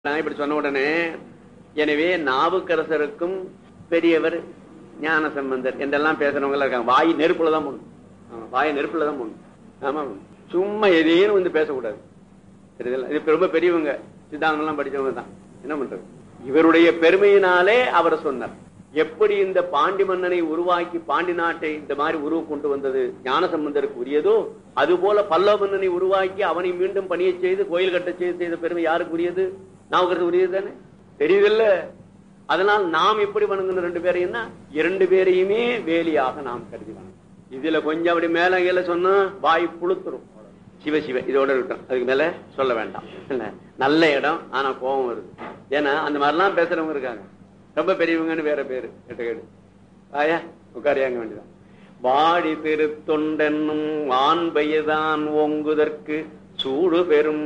நான் இப்படி சொன்ன உடனே எனவே நாவுக்கரசருக்கும் பெரியவர் ஞான சம்பந்தர் என்றெல்லாம் பேசுறவங்க எல்லாம் இருக்காங்க வாய் நெருப்புல தான் போடணும் ஆமா, வாய் நெருப்புல தான் போடணும் ஆமா சும்மா எதையும் வந்து பேசக்கூடாது தெரியுதுல்ல? இது இப்ப ரொம்ப பெரியவங்க சித்தாந்தம் எல்லாம் படிச்சவங்க தான் என்ன பண்றது இவருடைய பெருமையினாலே அவர் சொன்னார் எப்படி இந்த பாண்டி மன்னனை உருவாக்கி பாண்டி நாட்டை இந்த மாதிரி உருவ கொண்டு வந்தது ஞான சம்பந்தருக்கு உரியதோ அது போல பல்லவ மன்னனை உருவாக்கி அவனை மீண்டும் பணியை செய்து கோயில் கட்ட செய்து செய்த பெருமை யாருக்கு உரியது நாவுக்கரசு உரியது தானே தெரியுதில்ல அதனால் நாம் எப்படி வணங்கணும் ரெண்டு பேரையும்னா இரண்டு பேரையுமே வேலியாக நாம் கருதி வணங்கணும் இதுல கொஞ்சம் அப்படி மேல கீழ சொன்னா வாய் புழுத்துரும் சிவ சிவ இதோட இருக்கட்டும் அதுக்கு மேல சொல்ல வேண்டாம் இல்ல நல்ல இடம் ஆனா கோபம் வருது ஏன்னா அந்த மாதிரிலாம் பேசுறவங்க இருக்காங்க ரொம்ப பெரியவங்கன்னு வேற பேரு கேட்டு கேடு ஆயா உட்காரியாங்க வேண்டியதான் வாடி திருத்தொண்டென்னும் வான்பயதான் ஓங்குதற்கு சூடு பெரும்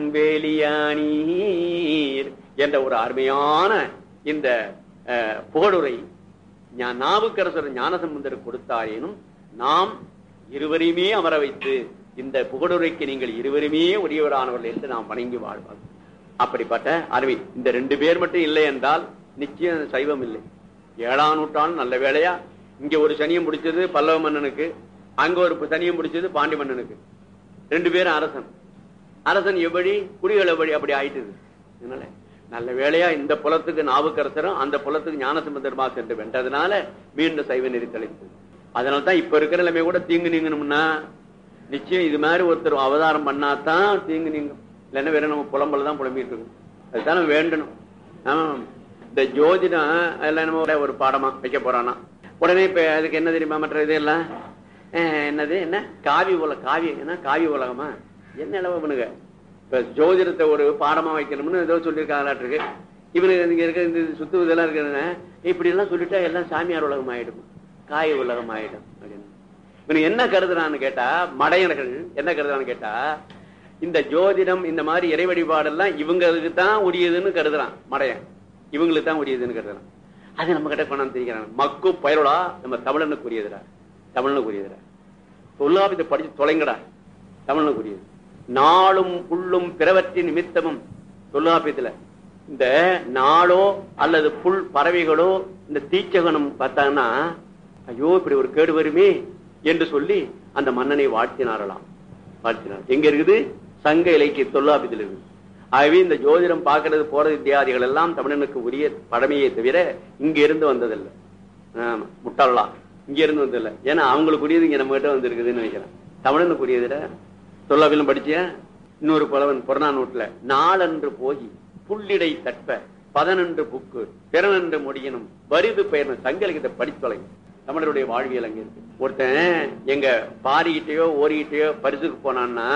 வேலியானீர் என்ற ஒரு அருமையான இந்த அஹ், புகழுரை ஞா- நாவுக்கரசர் ஞானசம்பந்தர் கொடுத்தாரேனும் நாம் இருவரையுமே அமர வைத்து இந்த புகழுரைக்கு நீங்கள் இருவருமே உரியவரானவர்கள் என்று நாம் வணங்கி வாழ்வார் அப்படிப்பட்ட அருமை இந்த ரெண்டு பேர் மட்டும் இல்லை என்றால் நிச்சயம் சைவம் இல்லை ஏழாம் நூற்றாண்டு நல்ல வேளையா இங்க ஒரு சனியம் பிடிச்சது பல்லவ மன்னனுக்கு அங்க ஒரு சனியம் பிடிச்சது பாண்டி மன்னனுக்கு ரெண்டு பேரும் அரசன் அரசன் எவ்வழி குடிகள் எவ்வழி அப்படி ஆயிட்டுது அதனால நல்ல வேளையா இந்த புலத்துக்கு நாவுக்கரசரும் அந்த புலத்துக்கு ஞானசம்பந்தர்மா சென்று வென்றதுனால மீண்டும் சைவ நெறி தெளித்தது அதனால தான் இப்ப இருக்கிற நிலைமை கூட தீங்கு நீங்கணும்னா நிச்சயம் இது மாதிரி ஒருத்தர் அவதாரம் பண்ணாதான் தீங்கு நீங்கும் இல்லைன்னா வேற நம்ம புலம்பல தான் புலம்பிட்டு இருக்கோம் அதுதான் நம்ம வேண்டணும் ஆமா இந்த ஜோதிடம் எல்லாம் நம்ம ஒரு பாடமா வைக்க போறானா உடனே இப்ப அதுக்கு என்ன தெரியுமா மற்ற இதெல்லாம் அஹ், என்னது என்ன காவி உலக காவி என்ன காவி உலகமா என்ன அளவு பண்ணுங்க இப்ப ஜோதிடத்தை ஒரு பாடமா வைக்கணும்னு ஏதோ சொல்லியிருக்காங்களாட்டிருக்கு இவனுக்கு இங்க இருக்க இந்த சுத்து இதெல்லாம் இருக்குதுன்னா இப்படி எல்லாம் சொல்லிட்டா எல்லாம் சாமியார் உலகம் ஆயிடும் காய் உலகம் ஆயிடும் அப்படின்னு இவனுக்கு என்ன கருதுறான்னு கேட்டா மடையர்கள் என்ன கருதுறான்னு கேட்டா இந்த ஜோதிடம் இந்த மாதிரி இறை வழிபாடெல்லாம் இவங்களுக்கு தான் உரியதுன்னு கருதுறான் மடையன் இவங்களுக்கு தான் உரியதுன்னு கருதுறான் அது நம்ம கிட்ட கொண்டாந்து தெரிவிக்கிறான் மக்கு பயரோடா நம்ம தமிழனுக்கு உரியதுடா தமிழனுக்கு உரியதுடா தொல்லாபித்தை படிச்சு தொலைங்கடா தமிழனுக்கு உரியது நாளும் புல்லும் பிறவற்றி நிமித்தமும் தொல்லாபியத்துல இந்த நாளோ அல்லது புல் பறவைகளோ இந்த தீச்சகனம் பார்த்தாங்கன்னா ஐயோ இப்படி ஒரு கேடு வருமே என்று சொல்லி அந்த மன்னனை வாழ்த்தினாரலாம் வாழ்த்தினார் எங்க இருக்குது சங்க இலக்கிய தொல்லாபியத்தில் இருக்குது ஆகவே இந்த ஜோதிடம் பார்க்கிறது போறது இத்தியாதிகள் எல்லாம் தமிழனுக்கு உரிய பழமையை தவிர இங்க இருந்து வந்ததில்லை ஆமா முட்டாளா இங்க இருந்து வந்ததில்லை ஏன்னா அவங்களுக்கு உரியது இங்க நம்ம கிட்ட வந்திருக்குதுன்னு நினைக்கிறேன் தமிழனுக்கு உரியதுல தொல்லாபிலும் படிச்சியா இன்னொரு புலவன் புறநானூட்டுல நாளன்று போகி புள்ளிடை தட்ப பதனன்று புக்கு பிறனன்று முடியணும் வரிது பெயர்னு சங்கலிகத்தை படித்தொலை தமிழருடைய வாழ்வியல் அங்க இருக்கு ஒருத்தன் எங்க பாரிக்கிட்டயோ ஓரிக்கிட்டயோ பரிசுக்கு போனான்னா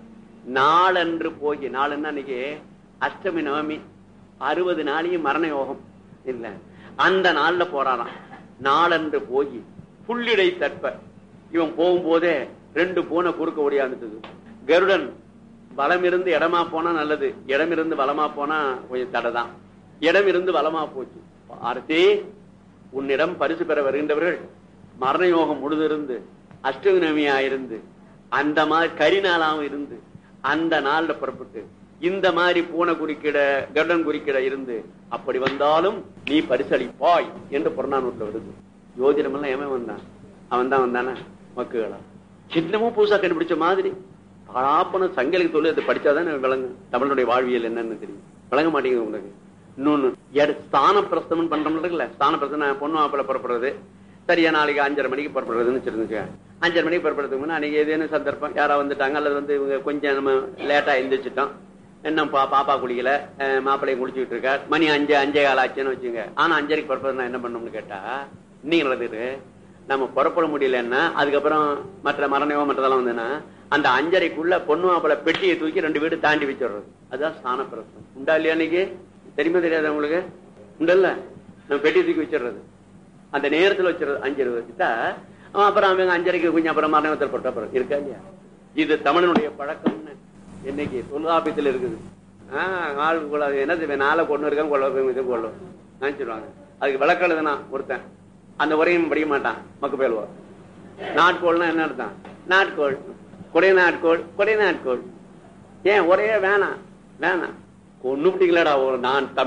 நாளன்று போகி நாளுன்னா அன்னைக்கு அஷ்டமி நவமி அறுபது நாளையும் மரண யோகம் இல்ல அந்த நாள்ல போறாராம் நாளன்று போகி புள்ளிடை தட்ப இவன் போகும்போதே ரெண்டு பூனை குறுக்க ஓடியாந்துட்டது கருடன் வலம் இருந்து இடமா போனா நல்லது இடம் இருந்து வலமா போனா கொஞ்சம் தடைதான் இடம் இருந்து வலமா போச்சு ஆர்த்தி உன்னிடம் பரிசு பெற வருகின்றவர்கள் மரண யோகம் முழுதிருந்து அஷ்டவினமியா இருந்து அந்த மாதிரி கரிநாளாவும் இருந்து அந்த நாள்ல புறப்பட்டு இந்த மாதிரி பூனை குறிக்கிட கருடன் குறிக்கிட இருந்து அப்படி வந்தாலும் நீ பரிசளிப்பாய் என்று புறநானூற்றுல வருது ஜோதிடம் எல்லாம் எவன் வந்தான் அவன் தான் வந்தானா மக்குகளா சின்னமும் புதுசா கண்டுபிடிச்ச மாதிரி பலாப்பன சங்கலிக்கு தொழில் அதை படிச்சாதான் விளங்கு தமிழனுடைய வாழ்வியல் என்னன்னு தெரியும் விளங்க மாட்டேங்குது உங்களுக்கு இன்னொன்னு எட- ஸ்தான பிரஸ்தமன் பண்றோம்ல ஸ்தான பிரஸ்தம் பொண்ணு மாப்பிள்ள புறப்படுறது சரியா நாளைக்கு அஞ்சரை மணிக்கு புறப்படுறதுன்னு வச்சிருந்துச்சு அஞ்சரை மணிக்கு புறப்படுறதுக்கு முன்னாடி அன்னைக்கு ஏதேனும் சந்தர்ப்பம் யாரா வந்துட்டாங்க அல்லது வந்து இவங்க கொஞ்சம் நம்ம லேட்டா எந்திரிச்சிட்டோம் என்ன பா பாப்பா குளிக்கல அஹ் மாப்பிள்ளையும் குளிச்சுட்டு இருக்கார் மணி அஞ்சு அஞ்சே கால் ஆச்சுன்னு வச்சுங்க ஆனா அஞ்சரைக்கு புறப்படுறது நான் என்ன பண்ணணும்னு கேட்டா இன்னைக்கு நடந்துட்டு நம்ம புறப்பட முடியலன்னா அதுக்கப்புறம் மற்ற மரணவோ மற்றதெல்லாம் வந்ததுன்னா அந்த அஞ்சரைக்குள்ள பொண்ணு மாப்பிள்ளை பெட்டியை தூக்கி ரெண்டு வீடு தாண்டி வச்சிடுறது அதுதான் ஸ்தான பிரசனம் உண்டா இல்லையா இன்னைக்கு தெரியுமா தெரியாதா உங்களுக்கு உண்டல்ல நம்ம பெட்டியை தூக்கி வச்சிடுறது அந்த நேரத்துல வச்சிருது அஞ்சு இருபது வச்சுட்டா அவன் அப்புறம் அவங்க அஞ்சரைக்கு கொஞ்சம் அப்புறம் மரணத்தில் போட்ட அப்புறம் இருக்கா இல்லையா இது தமிழனுடைய பழக்கம்னு என்னைக்கு தொல்காப்பியத்தில் இருக்குது ஆஹ் ஆள் கொள்ள என்ன நாளை கொண்டு இருக்கான் கொள்ள இது கொள்ளும் நினைச்சிருவாங்க அதுக்கு விளக்கழுதுனா ஒருத்தன் அந்த உரையும் படிக்க மாட்டான் மக்கு பேலுவா நாட்கோள்னா என்ன அர்த்தம் நாட்கோள் கொடை நாட்கோள் கொடை நாட்கோள் ஏன் ஒரே வேணாம் வேணாம் ஒண்ணு விட்டீங்களாடா ஒரு நான் தமிழ்